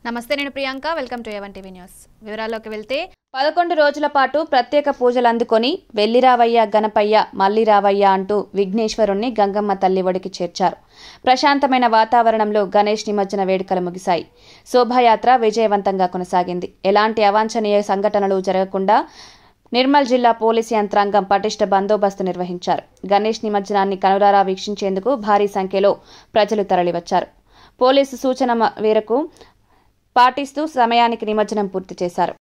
నమస్తే నేను Priyanka welcome to A one TV news వివరాల్లోకి వెళ్తే పదకొండు రోజుల పాటు ప్రత్యేక పూజలు అందుకొని వెల్లిరావయ్య గణపయ్య మల్లి రావయ్య అంటూ విఘ్నేశ్వరుణ్ణి గంగమ్మ తల్లి ఒడికి చేర్చారు ప్రశాంతమైన వాతావరణంలో గణేష్ నిమజ్జన వేడుకలు ముగిశాయి శోభాయాత్ర విజయవంతంగా కొనసాగింది ఎలాంటి అవాంఛనీయ సంఘటనలు జరగకుండా నిర్మల్ జిల్లా పోలీసు యంత్రాంగం పటిష్ట బందోబస్తు నిర్వహించారు గణేష్ నిమజ్జనాన్ని కనులారా వీక్షించేందుకు భారీ సంఖ్యలో ప్రజలు తరలివచ్చారు పోలీసు సూచన మ- మేరకు పాటిస్తూ సమయానికి నిమజ్జనం పూర్తి చేశారు